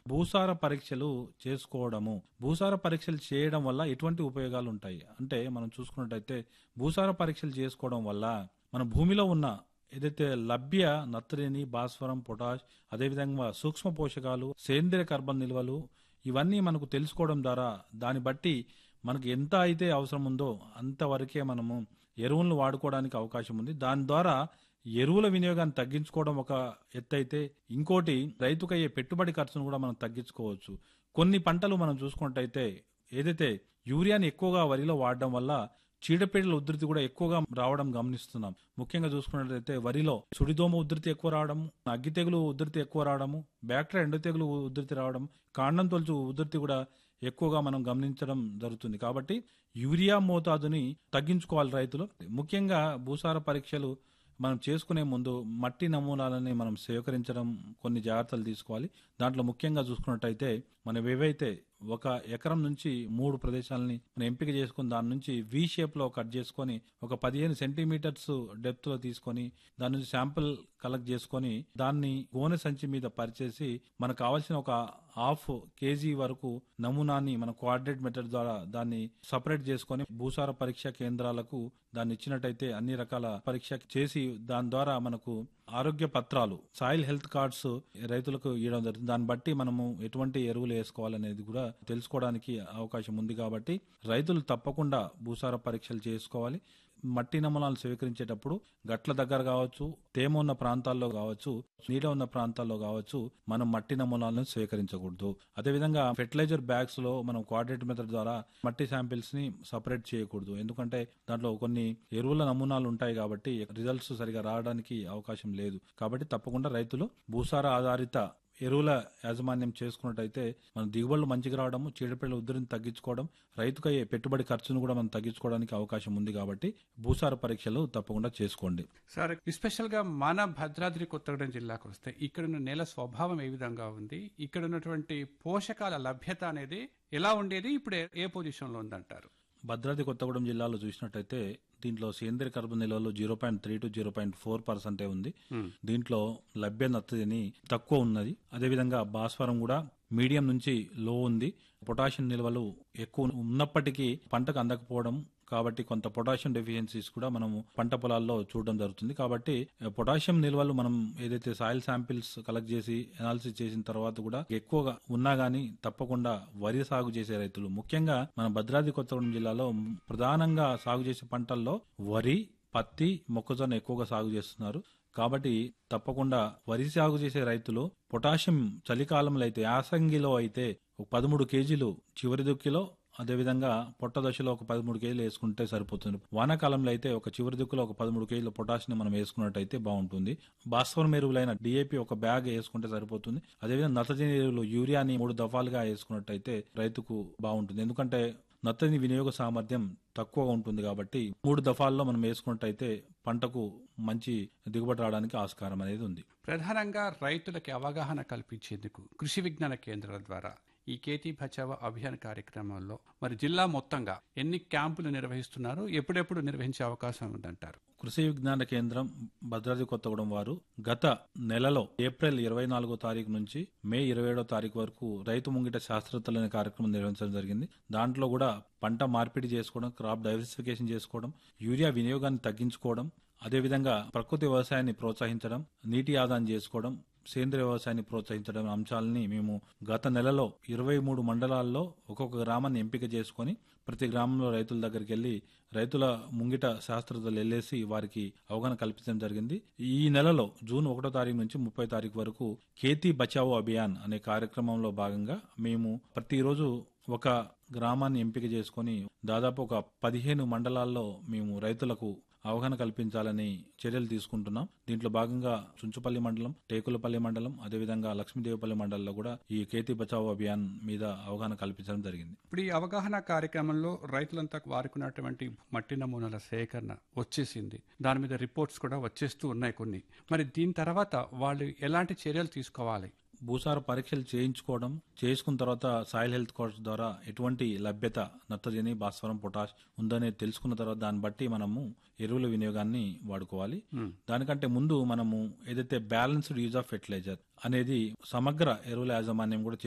భూసార పరీక్షలు చేసుకోవడము భూసార పరీక్షలు చేయడం వల్ల ఎటువంటి ఉపయోగాలు ఉంటాయి అంటే మనం చూసుకున్నట్టయితే భూసార పరీక్షలు చేసుకోవడం వల్ల మన భూమిలో ఉన్న ఏదైతే లభ్య నత్రిని భాస్వరం పొటాష్ అదేవిధంగా సూక్ష్మ పోషకాలు సేంద్రియ కార్బన్ నిల్వలు ఇవన్నీ మనకు తెలుసుకోవడం ద్వారా దాన్ని బట్టి మనకు ఎంత అయితే అవసరం ఉందో అంతవరకే మనము ఎరువులను వాడుకోవడానికి అవకాశం ఉంది దాని ద్వారా ఎరువుల వినియోగాన్ని తగ్గించుకోవడం ఒక ఎత్తు అయితే ఇంకోటి రైతుకు అయ్యే పెట్టుబడి ఖర్చును కూడా మనం తగ్గించుకోవచ్చు కొన్ని పంటలు మనం చూసుకున్నట్టయితే ఏదైతే యూరియాని ఎక్కువగా వరిలో వాడడం వల్ల చీడపీడల ఉధృతి కూడా ఎక్కువగా రావడం గమనిస్తున్నాం ముఖ్యంగా చూసుకున్నట్లయితే వరిలో సుడిదోమ ఉధృతి ఎక్కువ రావడం అగ్గి తెగులు ఉధృతి ఎక్కువ రావడము బ్యాక్టీరియా ఎండు తెగులు ఉధృతి రావడం కాండం తొలుచు ఉధృతి కూడా ఎక్కువగా మనం గమనించడం జరుగుతుంది కాబట్టి యూరియా మోతాదుని తగ్గించుకోవాలి రైతులు ముఖ్యంగా భూసార పరీక్షలు మనం చేసుకునే ముందు మట్టి నమూనాలని మనం సేకరించడం కొన్ని జాగ్రత్తలు తీసుకోవాలి దాంట్లో ముఖ్యంగా చూసుకున్నట్టయితే మనం ఏవైతే ఒక ఎకరం నుంచి మూడు ప్రదేశాలని మనం ఎంపిక చేసుకుని దాని నుంచి వి షేప్ లో కట్ చేసుకొని ఒక పదిహేను సెంటీమీటర్స్ డెప్త్ లో తీసుకొని దాని నుంచి శాంపిల్ కలెక్ట్ చేసుకొని దాన్ని గోనె సంచి మీద పరిచేసి మనకు కావాల్సిన ఒక హాఫ్ కేజీ వరకు నమూనాని మన కోఆర్డినేట్ మెథడ్ ద్వారా దాన్ని సపరేట్ చేసుకొని భూసార పరీక్ష కేంద్రాలకు దాన్ని ఇచ్చినట్టయితే అన్ని రకాల పరీక్ష చేసి దాని ద్వారా మనకు ఆరోగ్య పత్రాలు సాయిల్ హెల్త్ కార్డ్స్ రైతులకు ఇవ్వడం జరుగుతుంది దాన్ని బట్టి మనము ఎటువంటి ఎరువులు వేసుకోవాలనేది కూడా తెలుసుకోవడానికి అవకాశం ఉంది కాబట్టి రైతులు తప్పకుండా భూసార పరీక్షలు చేసుకోవాలి మట్టి నమూనాలు స్వీకరించేటప్పుడు గట్ల దగ్గర కావచ్చు తేమ ఉన్న ప్రాంతాల్లో కావచ్చు నీడ ఉన్న ప్రాంతాల్లో కావచ్చు మనం మట్టి నమూనాలను స్వీకరించకూడదు అదేవిధంగా ఫెర్టిలైజర్ బ్యాగ్స్ లో మనం కోఆర్డినేట్ మెథడ్ ద్వారా మట్టి శాంపిల్స్ ని సపరేట్ చేయకూడదు ఎందుకంటే దాంట్లో కొన్ని ఎరువుల నమూనాలు ఉంటాయి కాబట్టి రిజల్ట్స్ సరిగా రావడానికి అవకాశం లేదు కాబట్టి తప్పకుండా రైతులు భూసార ఆధారిత ఎరువుల యాజమాన్యం చేసుకున్నట్టయితే మన దిగుబడులు మంచిగా రావడము చీడపీడల ఉధృతిని తగ్గించుకోవడం రైతుకు అయ్యే పెట్టుబడి ఖర్చును కూడా మనం తగ్గించుకోవడానికి అవకాశం ఉంది కాబట్టి భూసార పరీక్షలు తప్పకుండా చేసుకోండి సార్ స్పెషల్ గా మన భద్రాద్రి కొత్తగూడెం జిల్లాకు వస్తే ఇక్కడ ఉన్న నేల స్వభావం ఏ విధంగా ఉంది ఇక్కడ ఉన్నటువంటి పోషకాల లభ్యత అనేది ఎలా ఉండేది ఇప్పుడు ఏ- ఏ పొజిషన్ లో ఉందంటారు భద్రాద్రి కొత్తగూడెం జిల్లాలో చూసినట్టయితే దీంట్లో సేంద్రియ కర్బన నిల్వలు zero point three two zero point four పర్సెంటే ఉంది దీంట్లో లభ్య నత్తని తక్కువ ఉన్నది అదేవిధంగా భాస్వరం కూడా మీడియం నుంచి లో ఉంది పొటాషియం నిల్వలు ఎక్కువ ఉన్నప్పటికీ పంటకు అందకపోవడం కాబట్టి కొంత పొటాషియం డెఫిషియన్సీస్ కూడా మనం పంట పొలాల్లో చూడడం జరుగుతుంది కాబట్టి పొటాషియం నిల్వలు మనం ఏదైతే సాయిల్ శాంపిల్స్ కలెక్ట్ చేసి అనాలిసిస్ చేసిన తర్వాత కూడా ఎక్కువగా ఉన్నా గానీ తప్పకుండా వరి సాగు చేసే రైతులు ముఖ్యంగా మన భద్రాద్రి కొత్తగూడెం జిల్లాలో ప్రధానంగా సాగు చేసే పంటల్లో వరి పత్తి మొక్కజొన్న ఎక్కువగా సాగు చేస్తున్నారు కాబట్టి తప్పకుండా వరి సాగు చేసే రైతులు పొటాషియం చలికాలంలో అయితే యాసంగిలో అయితే ఒక పదమూడు కేజీలు చివరి దుక్కిలో అదేవిధంగా పొట్ట దశలో ఒక పదమూడు కేజీలు వేసుకుంటే సరిపోతుంది వానాకాలంలో అయితే ఒక చివరి దిక్కులో ఒక పదమూడు కేజీల పొటాషియం మనం వేసుకున్నట్టయితే బాగుంటుంది భాస్వరం ఎరువులైన డిఏపి ఒక బ్యాగ్ వేసుకుంటే సరిపోతుంది అదేవిధంగా నత్రజని ఎరువులు యూరియాని మూడు దఫాలుగా వేసుకున్నట్టయితే రైతుకు బాగుంటుంది ఎందుకంటే నత్తని వినియోగ సామర్థ్యం తక్కువగా ఉంటుంది కాబట్టి మూడు దఫాల్లో మనం వేసుకున్నట్టయితే పంటకు మంచి దిగుబడి రావడానికి ఆస్కారం అనేది ఉంది ప్రధానంగా రైతులకి అవగాహన కల్పించేందుకు కృషి విజ్ఞాన కేంద్రాల ద్వారా ఈ కేతీ బచావో అభియాన్ కార్యక్రమంలో మరి జిల్లా మొత్తంగా ఎన్ని క్యాంపులు నిర్వహిస్తున్నారు ఎప్పుడెప్పుడు నిర్వహించే అవకాశం ఉందంటారు కృషి విజ్ఞాన కేంద్రం భద్రాద్రి కొత్తగూడెం వారు గత నెలలో ఏప్రిల్ ఇరవై నాలుగో తారీఖు నుంచి మే ఇరవై ఏడో తారీఖు వరకు రైతు ముంగిట శాస్త్రవేత్తలు అనే కార్యక్రమం నిర్వహించడం జరిగింది దాంట్లో కూడా పంట మార్పిడి చేసుకోవడం క్రాప్ డైవర్సిఫికేషన్ చేసుకోవడం యూరియా వినియోగాన్ని తగ్గించుకోవడం అదేవిధంగా ప్రకృతి వ్యవసాయాన్ని ప్రోత్సహించడం నీటి ఆదాయం చేసుకోవడం సేంద్రియ వ్యవసాయాన్ని ప్రోత్సహించడం అంశాలని మేము గత నెలలో ఇరవై మూడు మండలాల్లో ఒక్కొక్క గ్రామాన్ని ఎంపిక చేసుకొని ప్రతి గ్రామంలో రైతుల దగ్గరికి వెళ్లి రైతుల ముంగిట శాస్త్రవేత్తలు వెళ్ళేసి వారికి అవగాహన కల్పించడం జరిగింది ఈ నెలలో జూన్ ఒకటో తారీఖు నుంచి ముప్పై తారీఖు వరకు ఖేతీ బచావో అభియాన్ అనే కార్యక్రమంలో భాగంగా మేము ప్రతిరోజు ఒక గ్రామాన్ని ఎంపిక చేసుకొని దాదాపు ఒక పదిహేను మండలాల్లో మేము రైతులకు అవగాహన కల్పించాలని చర్యలు తీసుకుంటున్నాం దీంట్లో భాగంగా చుంచుపల్లి మండలం టేకులపల్లి మండలం అదేవిధంగా లక్ష్మీదేవిపల్లి మండలంలో కూడా ఈ కేతీ బచావో అభియాన్ మీద అవగాహన కల్పించడం జరిగింది ఇప్పుడు ఈ అవగాహన కార్యక్రమంలో రైతులంతా వారుకున్నటువంటి మట్టి నమూనాల సేకరణ వచ్చేసింది దాని మీద రిపోర్ట్స్ కూడా వచ్చేస్తూ ఉన్నాయి కొన్ని మరి దీని తర్వాత వాళ్ళు ఎలాంటి చర్యలు తీసుకోవాలి భూసార పరీక్షలు చేయించుకోవడం చేసుకున్న తర్వాత సాయిల్ హెల్త్ కోర్స్ ద్వారా ఎటువంటి లభ్యత నత్రజని భాస్వరం పొటాష్ ఉందనే తెలుసుకున్న తర్వాత దాన్ని బట్టి మనము ఎరువుల వినియోగాన్ని వాడుకోవాలి దానికంటే ముందు మనము ఏదైతే బ్యాలెన్స్డ్ యూజ్ ఆఫ్ ఫెర్టిలైజర్ అనేది సమగ్ర ఎరువుల యాజమాన్యం కూడా